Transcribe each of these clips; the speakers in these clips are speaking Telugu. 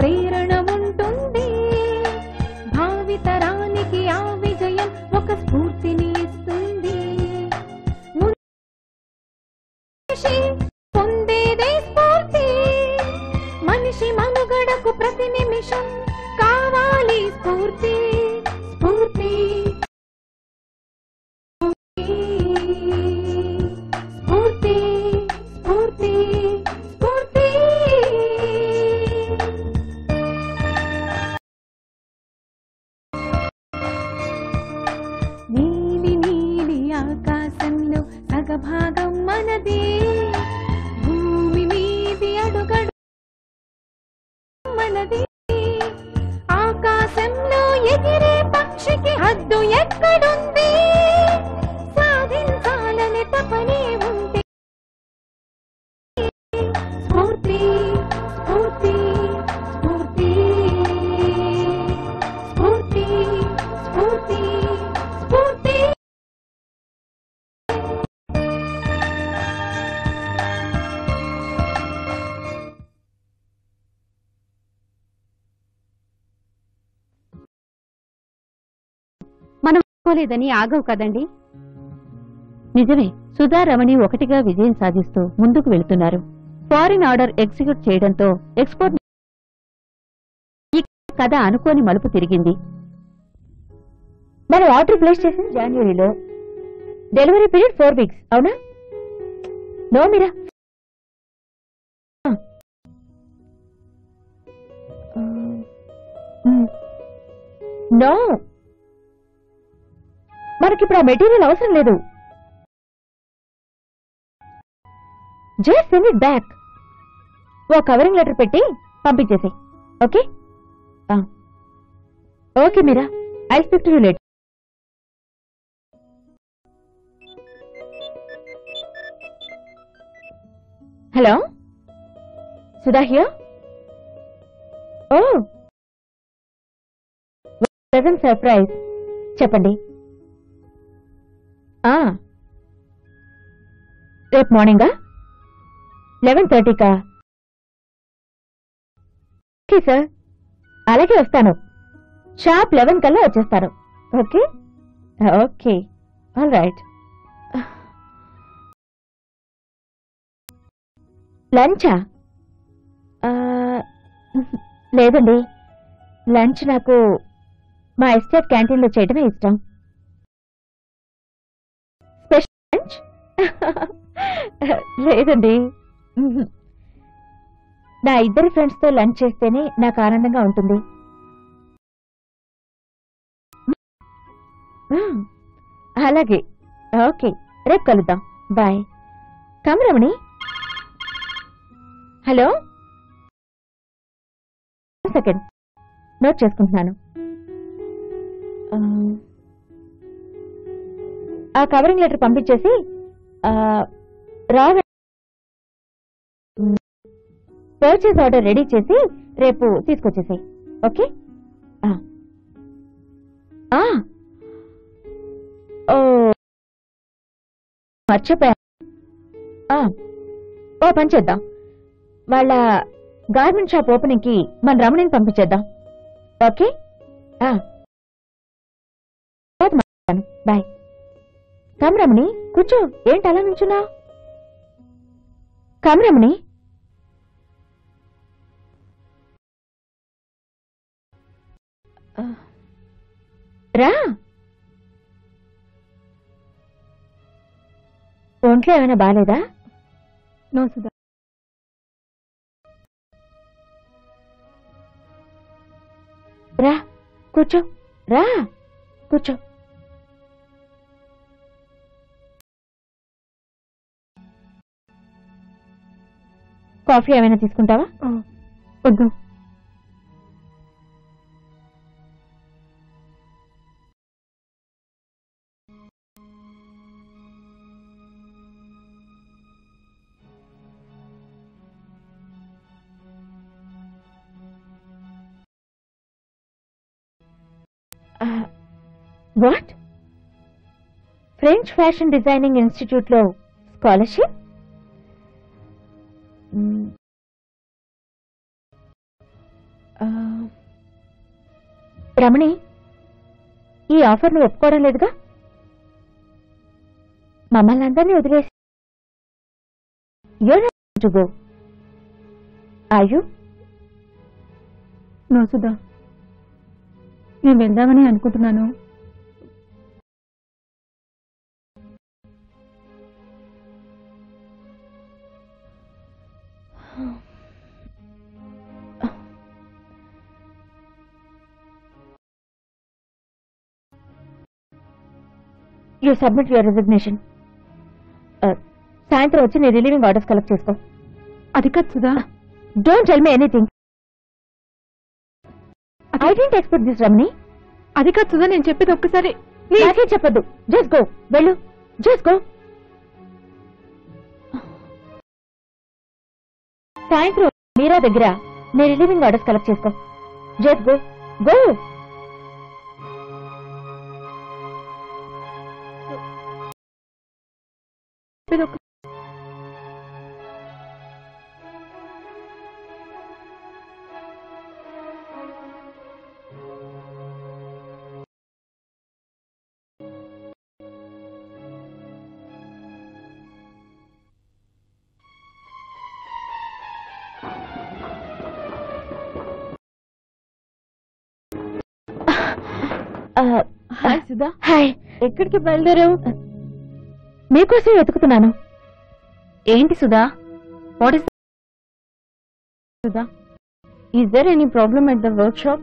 ప్రేరణ ఉంటుంది భావితరానికి ఆ విజయం ఒక స్ఫూర్తిని ఇస్తుంది మనిషి పొందేదే స్ఫూర్తి మనిషి మనుగడకు ప్రతి నిమిషం కావాలి స్ఫూర్తి స్ఫూర్తి స్ఫూర్తి స్ఫూర్తి స్ఫూర్తి నీలి నీలి ఆకాశంలో సగభాగం మనది భూమి మీది అడుగడు మనది ఆకాశంలో ఎగిరే పక్షికి హద్దు ఎక్కడుంది సాధించాలని తపనే ఉంటే స్ఫూర్తి స్ఫూర్తి స్ఫూర్తి స్ఫూర్తి స్ఫూర్తి స్ఫూర్తి మనం అనుకోలేదని ఆగవు కదండి నిజమే సుధా రమణి ఒకటిగా విజయం సాధిస్తూ ముందుకు వెళుతున్నారు ఫారిన్ ఆర్డర్ ఎగ్జిక్యూట్ చేయడంతో ఎక్స్పోర్ట్ ఈ కథ అనుకోని మలుపు తిరిగింది మనం ఆర్డర్ ప్లేస్ చేసింది జనవరిలో డెలివరీ పీరియడ్ ఫోర్ వీక్స్ అవునా నో మీరా నో మనకిప్పుడు ఆ మెటీరియల్ అవసరం లేదు జస్ట్ సెండ్ ఇట్ బ్యాక్ ఓ కవరింగ్ లెటర్ పెట్టి పంపించేసి okay okay Meera I speak to you late hello Sudha here oh present surprise చెప్పండి ఆ రేపు మార్నింగా లెవెన్ థర్టీకా ఓకే సార్ అలాగే వస్తాను షార్ప్ లెవెన్ కల్లా వచ్చేస్తాను ఓకే ఓకే ఆల్ రైట్ లంచా ఆ, లేదండి లంచ్ నాకు మా ఎస్టేట్ క్యాంటీన్లో చేయడమే ఇష్టం స్పెషల్ లంచ్ లేదండి మ్మ్. నా ఇద్దరు ఫ్రెండ్స్ తో లంచ్ చేస్తేనే నాకు ఆనందంగా ఉంటుంది మ్మ్. అలాగే ఓకే రేపు కలుద్దాం బాయ్ కమరమణి హలో సెకండ్ నోట్ చేసుకుంటున్నాను ఆ, ఆ కవరింగ్ లెటర్ పంపించేసి ఆ, రావ పర్చేస్ ఆర్డర్ రెడీ చేసి రేపు తీసుకొచ్చేసాయి ఓకే ఆ. ఆ. ఓ మర్చిపోయా ఆ. ఓ పని చేద్దాం వాళ్ళ గార్మెంట్ షాప్ ఓపెనింగ్ కి మన రమణిని పంపించేద్దాం ఓకే ఆ. తర్వాత మాట్లాడతాను. బాయ్ కమ్ రమణి కూర్చో ఏంటి అలా నుంచున్నా కమ్ రమణి ఆ. రా ఒంట్లో ఏమైనా బాగాలేదా నో సుధా రా కూర్చో రా కూర్చో కాఫీ ఏమైనా తీసుకుంటావా వద్దు what French fashion designing institute లో స్కాలర్షిప్ రమణి ఈ ఆఫర్ నువ్వు ఒప్పుకోవడం లేదుగా మమ్మల్ని అందరినీ వదిలేసి గో ఆయు నో సుధా నేను వెళ్దామని అనుకుంటున్నాను యూ సబ్మిట్ యువర్ రిజిగ్నేషన్ సాయంత్రం వచ్చి నీ రిలీవింగ్ ఆర్డర్స్ కలెక్ట్ చేసుకో అది కాదు Sudha don't tell me anything I didn't expect this Ramani అది కాదు సుధా నేను చెప్పేది ఒక్కసారి నాకే చెప్పొద్దు జస్ట్ గో వెళ్ళు జస్ట్ గో సాయంత్రం మీరా దగ్గర నీ రిలీవింగ్ ఆర్డర్స్ కలెక్ట్ చేసుకో జస్ట్ గో గో చెప్పేది ఒక్క హాయ్ సుధా హాయ్ ఎక్కడికి బయలుదేరావు మీకోసం వెతుకుతున్నాను ఏంటి Sudha what is Sudha is there any problem at the workshop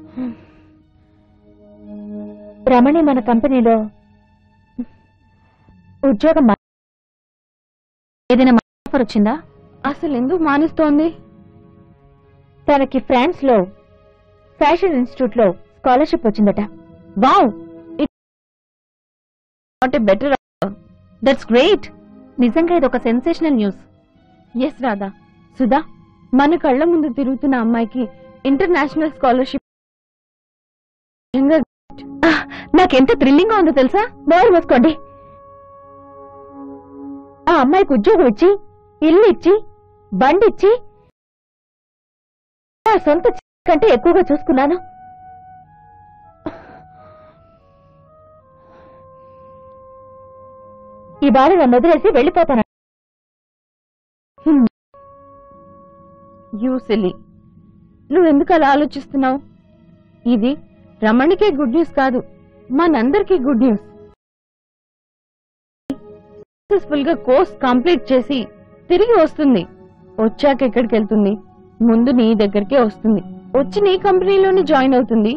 Ramani మన కంపెనీలో ఉద్యోగం మా- ఏదైనా ఆఫర్ వచ్చిందా అసలు ఎందుకు మానేస్తోంది తనకి ఫ్రాన్స్ లో ఫ్యాషన్ ఇన్స్టిట్యూట్ లో స్కాలర్షిప్ వచ్చిందట wow not a better that's great నిజంగా ఇది ఒక sensational news yes Radha Sudha మన కళ్ళ ముందు తిరుగుతున్న అమ్మాయికి ఇంటర్నేషనల్ స్కాలర్షిప్ నాకెంత థ్రిల్లింగ్ గా ఉందో తెలుసా నోరు మూసుకోండి ఆ అమ్మాయికి ఉద్యోగం ఇచ్చి ఇల్లు ఇచ్చి బండి ఇచ్చి నా సొంత చి- కంటే ఎక్కువగా చూసుకున్నాను ఈ బాధ నన్ను వదిలేసి వెళ్ళిపోతాను యూ సిల్లీ నువ్వు ఎందుకు అలా ఆలోచిస్తున్నావు ఇది రమణికే గుడ్ న్యూస్ కాదు మనందరికీ గుడ్ న్యూస్ సక్సెస్ఫుల్ గా కోర్స్ కంప్లీట్ చేసి తిరిగి వస్తుంది వచ్చాక ఎక్కడికి వెళ్తుంది ముందు నీ దగ్గరికే వస్తుంది వచ్చి నీ కంపెనీలోనే జాయిన్ అవుతుంది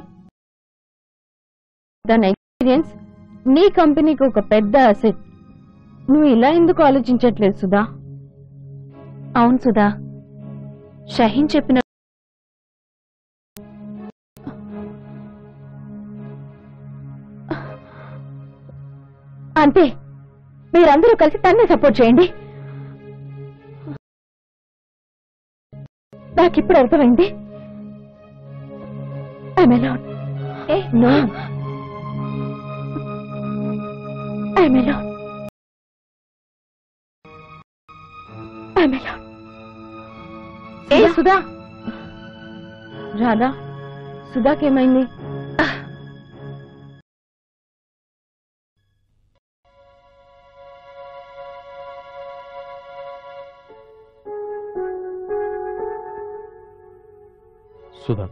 దాని ఎక్స్పీరియన్స్ నీ కంపెనీకి ఒక పెద్ద అసెట్ నువ్వు ఇలా ఎందుకు ఆలోచించట్లేదు సుధా అవును సుధా షహీన్ చెప్పిన అంతే మీరందరూ కలిసి తన్నే సపోర్ట్ చేయండి నాకిప్పుడు అర్థమైంది ఐఎమ్ అలౌడ్ ఏ no I'm allowed I'm allowed ఏ సుధా రాధా సుధాకేమైంది సుధా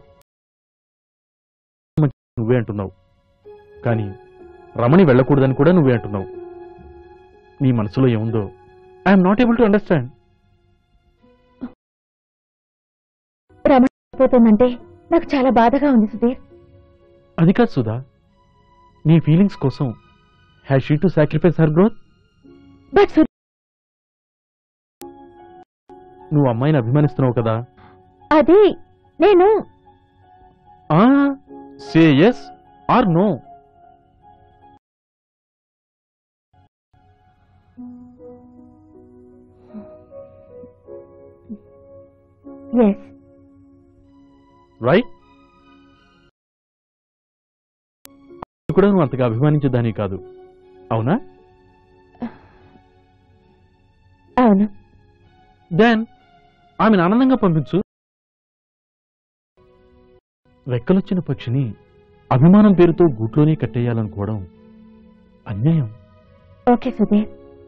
నువ్వే అంటున్నావు కానీ రమణి వెళ్ళకూడదని కూడా నువ్వే అంటున్నావు నీ మనసులో ఏముందో I'm not able to understand Ramana పోతుందంటే నాకు చాలా బాధగా ఉంది సుధీర్ అది కాదు సుధా నీ ఫీలింగ్స్ కోసం has she to sacrifice her growth but Sudheer నువ్వు అమ్మాయిని అభిమానిస్తున్నావు కదా అది నేను ఆ say yes or no yes right కూడా నువ్వు అంతగా అభిమానించేదాని కాదు అవునా అవును దెన్ ఆమెను ఆనందంగా పంపించు రెక్కలొచ్చిన పక్షిని అభిమానం పేరుతో గూట్లోనే కట్టేయాలనుకోవడం అన్యాయం ఓకే సుధీర్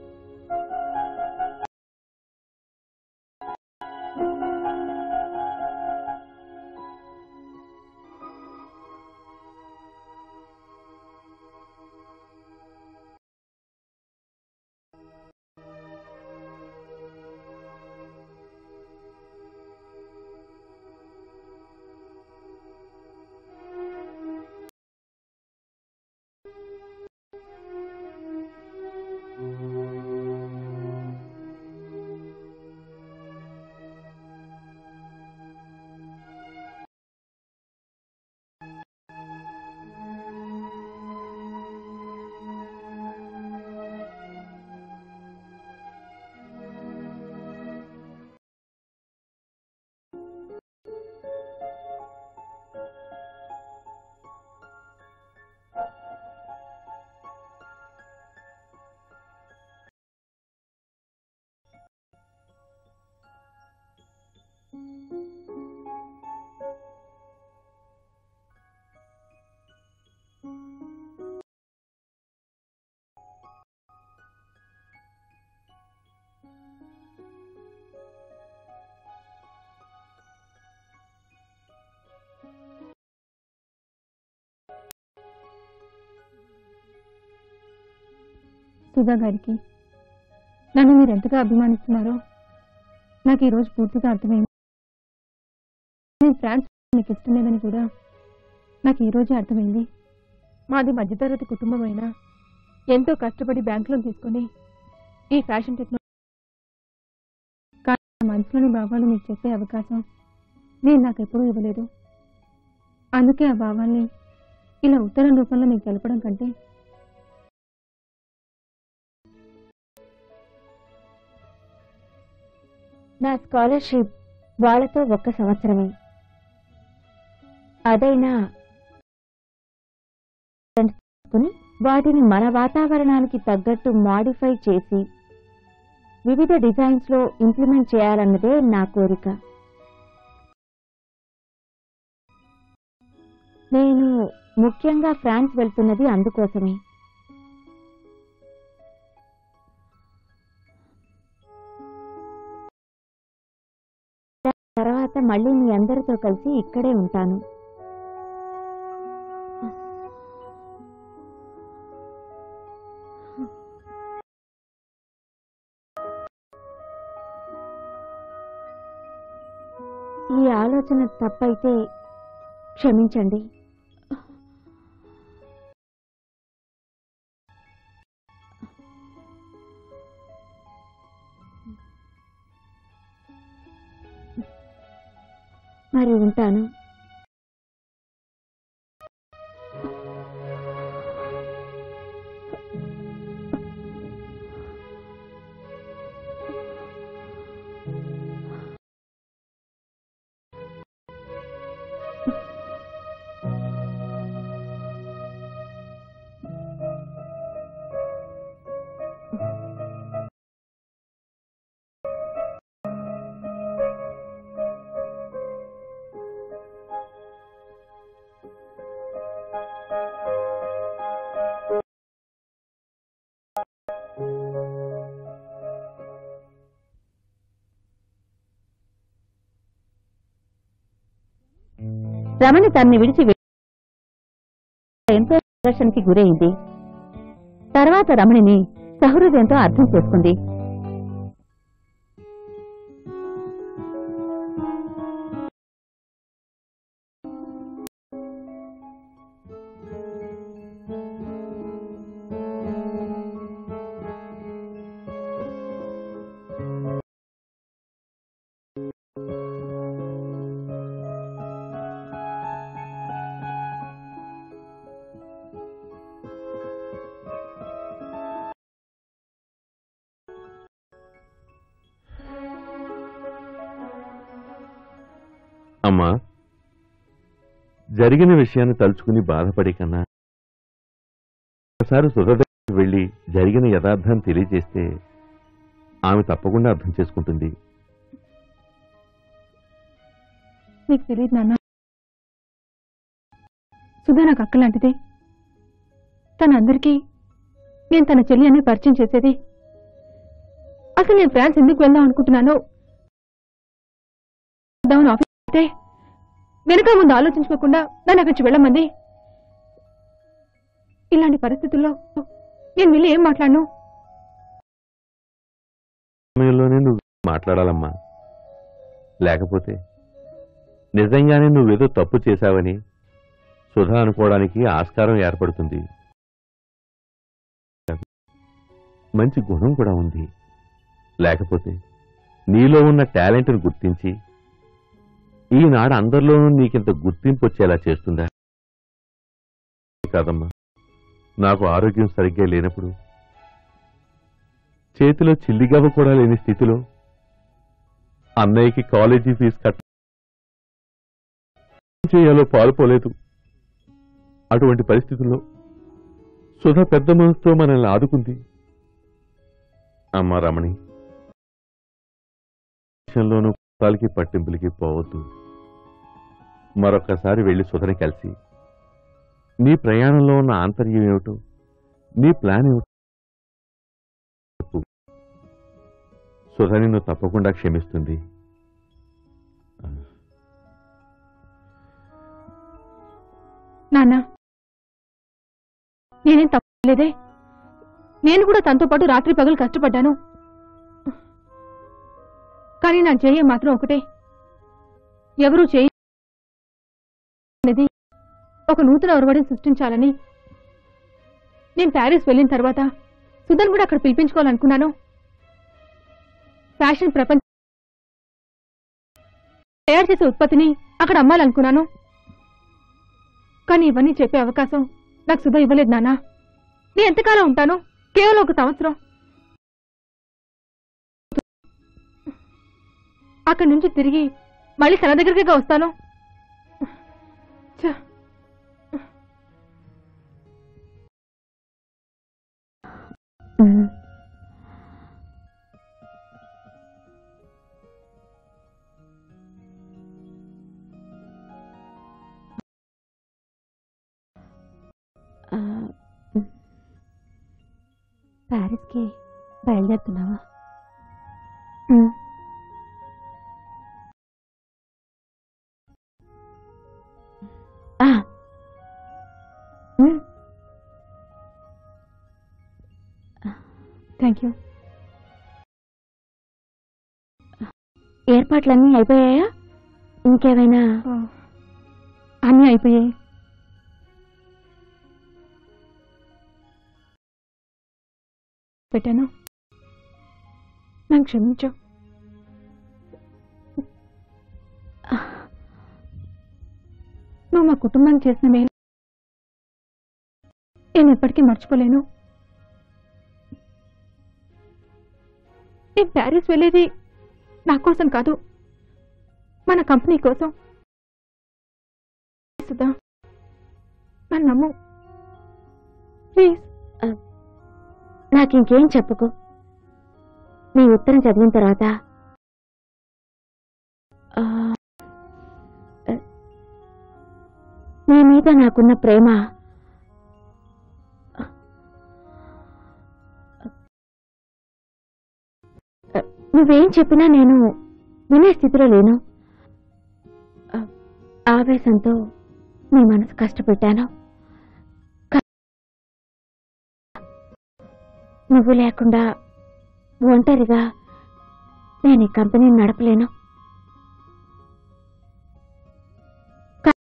సుధా గారికి నన్ను మీరు ఎంతగా అభిమానిస్తున్నారో నాకు ఈరోజు పూర్తిగా అర్థమైంది నేను ఫ్రాన్స్ మీకు ఇష్టం లేదని కూడా నాకు ఈరోజే అర్థమైంది మాది మధ్యతరగతి కుటుంబం అయినా ఎంతో కష్టపడి బ్యాంక్ లోన్ తీసుకొని ఈ ఫ్యాషన్ టెక్నాలజీ కానీ నా మనసులోని భావాలు మీకు చెప్పే అవకాశం నేను నాకు ఎప్పుడూ ఇవ్వలేదు అందుకే ఆ భావాల్ని ఇలా ఉత్తరం రూపంలో మీకు తెలపడం కంటే నా స్కాలర్షిప్ వాళ్ళతో ఒక్క సంవత్సరమే అదైనా తీసుకుని వాటిని మన వాతావరణానికి తగ్గట్టు మాడిఫై చేసి వివిధ డిజైన్స్ లో ఇంప్లిమెంట్ చేయాలన్నదే నా కోరిక నేను ముఖ్యంగా ఫ్రాన్స్ వెళ్తున్నది అందుకోసమే తర్వాత మళ్ళీ మీ అందరితో కలిసి ఇక్కడే ఉంటాను ఈ ఆలోచన తప్పైతే క్షమించండి మరి ఉంటాను రమణి తన్ని విడిచి వె- ఎంతో సంఘర్షణకి గురైంది తర్వాత రమణిని సహృదయంతో అర్థం చేసుకుంది అమ్మా జరిగిన విషయాన్ని తలుచుకుని బాధపడే కన్నా ఒకసారి సుధ దగ్గరికి వెళ్ళి జరిగిన యథార్థాన్ని తెలియజేస్తే ఆమె తప్పకుండా అర్థం చేసుకుంటుంది మీకు తెలియదు నాన్న సుధా నాకు అక్క లాంటిది తన అందరికీ నేను తన చెల్లి అని పరిచయం చేసేది అసలు నేను ఫ్రాన్స్ ఎందుకు వెళ్దాం అనుకుంటున్నానో వెళ్దామని ఆఫీస్ అయితే వెనక ముందు ఆలోచించుకోకుండా నన్ను అక్కడి నుంచి వెళ్ళమంది ఇలాంటి పరిస్థితుల్లో నేను వెళ్ళి ఏం మాట్లాడను సమయంలోనే నువ్వు మాట్లాడాలమ్మా లేకపోతే నిజంగానే నువ్వేదో తప్పు చేశావని సుధా అనుకోవడానికి ఆస్కారం ఏర్పడుతుంది మంచి గుణం కూడా ఉంది లేకపోతే నీలో ఉన్న టాలెంట్ను గుర్తించి ఈనాడు అందరిలోనూ నీకింత గుర్తింపు వచ్చేలా చేస్తుందా కాదమ్మా నాకు ఆరోగ్యం సరిగ్గా లేనప్పుడు చేతిలో చిల్లిగవ్వ కూడా లేని స్థితిలో అన్నయ్యకి కాలేజీ ఫీజు కట్ట ఏం చేయాలో పాల్పోలేదు అటువంటి పరిస్థితుల్లో సుధ పెద్ద మనసుతో మనల్ని ఆదుకుంది అమ్మా రమణి విషయంలోనూ కుట్రాలకి పట్టింపులకి పోవద్దు మరొక్కసారి వెళ్లి సుధని కలిసి నీ ప్రయాణంలో ఉన్న ఆంతర్యం ఏమిటో నీ ప్లాన్ ఏమిటో చెప్పు. సుధ నిన్ను తప్పకుండా క్షమిస్తుంది నాన్న నేనేం తప్పలేదే నేను కూడా తనతో పాటు రాత్రి పగలు కష్టపడ్డాను కానీ నా చేయ మాత్రం ఒకటే ఎవరూ చేయ అనేది ఒక నూతన ఒరవడిని సృష్టించాలని నేను ప్యారిస్ వెళ్ళిన తర్వాత సుధన్ కూడా అక్కడ పిలిపించుకోవాలనుకున్నాను ఫ్యాషన్ ప్రపంచం తయారు చేసే ఉత్పత్తిని అక్కడ అమ్మాలనుకున్నాను కానీ ఇవన్నీ చెప్పే అవకాశం నాకు సుధ ఇవ్వలేదు నాన్న నేను ఎంతకాలం ఉంటాను కేవలం ఒక సంవత్సరం అక్కడి నుంచి తిరిగి మళ్ళీ తన దగ్గరికే వస్తాను ఛ, ఉమ్. ఆ, ఉమ్. ప్యారిస్కి బయలుదేరుతున్నావా ఉమ్. ఆ. ఉమ్. థ్యాంక్ యూ ఏర్పాట్లన్నీ అయిపోయాయా ఇంకేమైనా ఆ, అన్నీ అయిపోయాయి పెట్టాను నన్ను క్షమించు నువ్వు మా కుటుంబానికి చేసిన మేలు నేను ఎప్పటికీ మర్చిపోలేను నేను ప్యారిస్ వెళ్ళేది నా కోసం కాదు మన కంపెనీ కోసం సుధా నన్ను నమ్ము ప్లీజ్ నాకు ఇంకేం చెప్పుకో నీ ఉత్తరం చదివిన తర్వాత ఆ, ఆ, నీ మీద నాకున్న ప్రేమ ఆ, నువ్వేం చెప్పినా నేను వినే స్థితిలో లేను ఆ, ఆవేశంతో నీ మనసు కష్టపెట్టాను కా- నువ్వు లేకుండా ఒంటరిగా నేను ఈ కంపెనీని నడపలేను కా-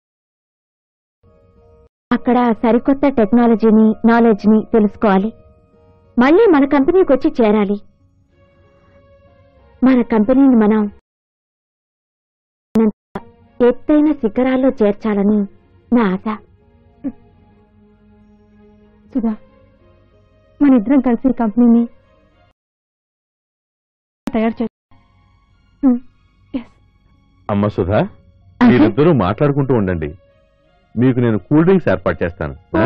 అక్కడ సరికొత్త టెక్నాలజీని నాలెడ్జ్ని తెలుసుకోవాలి మళ్ళీ మన కంపెనీకి వచ్చి చేరాలి మన కంపెనీని మనం ఎత్తైన శిఖరాల్లో చేర్చాలని నా ఆశ సుధా మన ఇద్దరం కలిసి ఈ కంపెనీని తయారు చేస్తాం ఎస్ అమ్మ సుధా మీరిద్దరూ మాట్లాడుకుంటూ ఉండండి మీకు నేను కూల్ డ్రింక్స్ ఏర్పాటు చేస్తాను ఆ?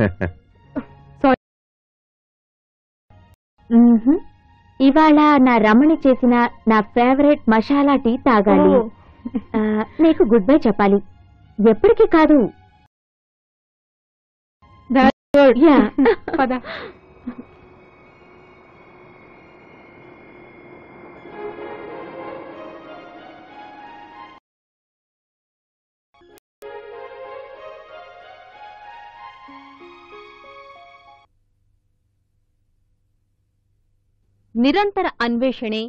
మ్మ్హ్మ్. ఇవాళ నా రమణి చేసిన నా ఫేవరెట్ మసాలా టీ తాగాలి ఆ, నీకు గుడ్ బై చెప్పాలి ఎప్పటికీ కాదు గుడ్ యా పద నిరంతర అన్వేషణే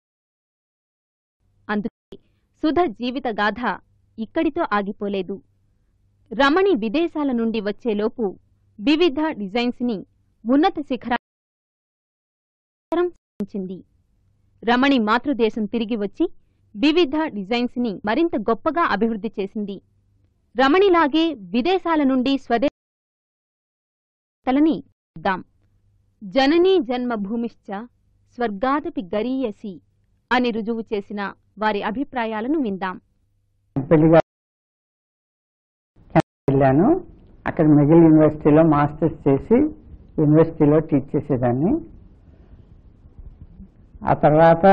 అందుకే సుధ జీవిత గాథ ఇక్కడితో ఆగిపోలేదు రమణి విదేశాల నుండి వచ్చేలోపు వివిధ డిజైన్స్ ని ఉన్నత శిఖరం సాధించింది రమణి మాతృదేశం తిరిగి వచ్చి వివిధ డిజైన్స్ ని మరింత గొప్పగా అభివృద్ధి చేసింది రమణిలాగే విదేశాల నుండి స్వదేశలని దాం జననీ జన్మభూమిశ్చ స్వర్గాదపి గరీయసి అని రుజువు చేసిన వారి అభిప్రాయాలను విందాం పెళ్లిగా వెళ్ళాను అక్కడ మిగిలిన యూనివర్సిటీలో మాస్టర్స్ చేసి యూనివర్సిటీలో టీచ్ చేసేదాన్ని ఆ తర్వాత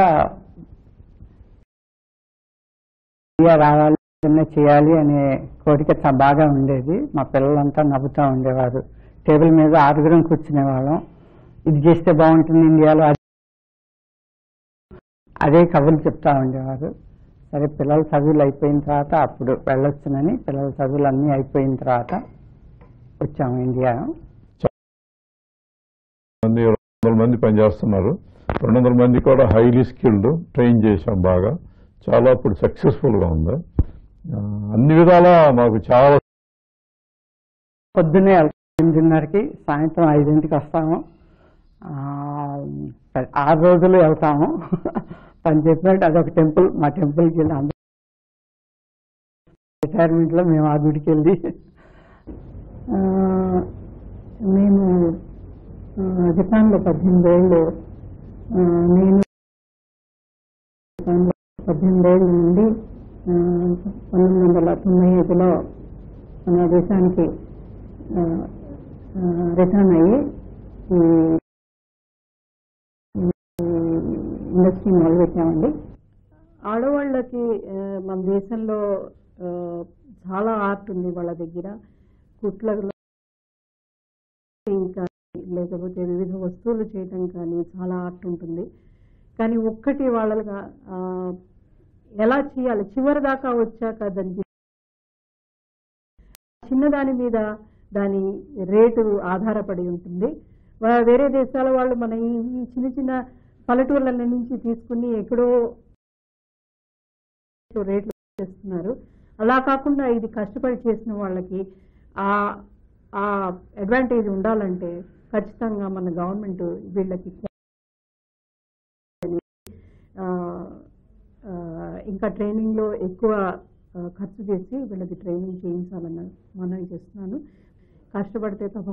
ఇండియా రావాలి ఏదైనా చేయాలి అనే కోరిక చా- బాగా ఉండేది మా పిల్లలంతా నవ్వుతూ ఉండేవారు టేబుల్ మీద ఆరుగురం కూర్చునేవాళ్ళం ఇది చేస్తే బాగుంటుంది ఇండియాలో అది- అదే కబుర్లు చెప్తా ఉండేవారు సరే పిల్లల చదువులు అయిపోయిన తర్వాత అప్పుడు వెళ్ళొచ్చునని పిల్లల చదువులు అన్నీ అయిపోయిన తర్వాత వచ్చాము ఇండియా మంది రెండు వందల మంది పనిచేస్తున్నారు రెండు వందల మంది కూడా హైలీ స్కిల్డ్ ట్రైన్ చేశాం బాగా చాలా ఇప్పుడు సక్సెస్ఫుల్గా ఉంది ఆ, అన్ని విధాలా మాకు చాలా పొద్దున్నే వెళ్తాం ఎనిమిదిన్నరకి సాయంత్రం ఐదింటికి వస్తాము ఆ, ఆరు రోజులు వెళ్తాము తను చెప్పినట్టు అదొక టెంపుల్ మా టెంపుల్కి వెళ్ళి అందరూ రిటైర్మెంట్లో మేము ఆ గుడికి వెళ్ళి ఆ, మేము ఆ, జపాన్లో పద్దెనిమిది ఏళ్ళు ఆ, నేను జపాన్లో పద్దెనిమిది ఏళ్ళ నుండి ఆ, పంతొమ్మిది వందల తొంభై ఐదులో మన దేశానికి ఆ, ఆ, రిటర్న్ అయ్యి ఈ ఇండస్ట్రీ మొదలుపెట్టామండి ఆడవాళ్ళకి ఆ, మన దేశంలో ఆ, చాలా ఆర్ట్ ఉంది వాళ్ళ దగ్గర కుట్లలో ఇంకా లేకపోతే వివిధ వస్తువులు చేయటం కానీ చాలా ఆర్ట్ ఉంటుంది కానీ ఒక్కటి వాళ్ళగా ఆ, ఎలా చేయాలి చివరి దాకా వచ్చాక దానికి చిన్నదాని మీద దాని రేటు ఆధారపడి ఉంటుంది వా- వేరే దేశాల వాళ్ళు మన ఈ ఈ చిన్న చిన్న పల్లెటూర్ల నుంచి తీసుకుని ఎక్కడో రేట్లు చేస్తున్నారు అలా కాకుండా ఇది కష్టపడి చేసిన వాళ్ళకి ఆ ఆ అడ్వాంటేజ్ ఉండాలంటే ఖచ్చితంగా మన గవర్నమెంట్ వీళ్ళకి ఆ, ఆ, ఇంకా ట్రైనింగ్లో ఎక్కువ ఆ, ఖర్చు చేసి వీళ్ళకి ట్రైనింగ్ చేయించాలని మనవి చేస్తున్నాను కష్టపడితే తప్పకుండా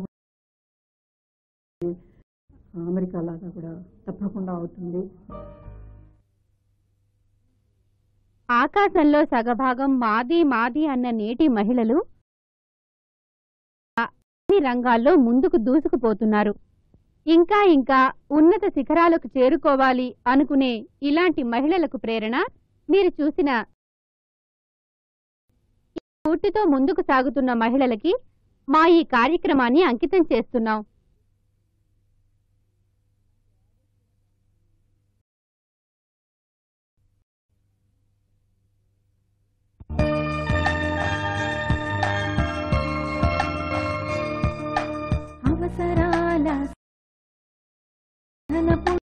అమెరికా లాగా కూడా తప్పకుండా అవుతుంది ఆకాశంలో సగభాగం మాది మాది అన్న నేటి మహిళలు అన్ని రంగాల్లో ముందుకు దూసుకుపోతున్నారు ఇంకా ఇంకా ఉన్నత శిఖరాలకు చేరుకోవాలి అనుకునే ఇలాంటి మహిళలకు ప్రేరణ మీరు చూసిన ఈ స్ఫూర్తితో ముందుకు సాగుతున్న మహిళలకి మా ఈ కార్యక్రమాన్ని అంకితం చేస్తున్నాం అవసరాల ధనపు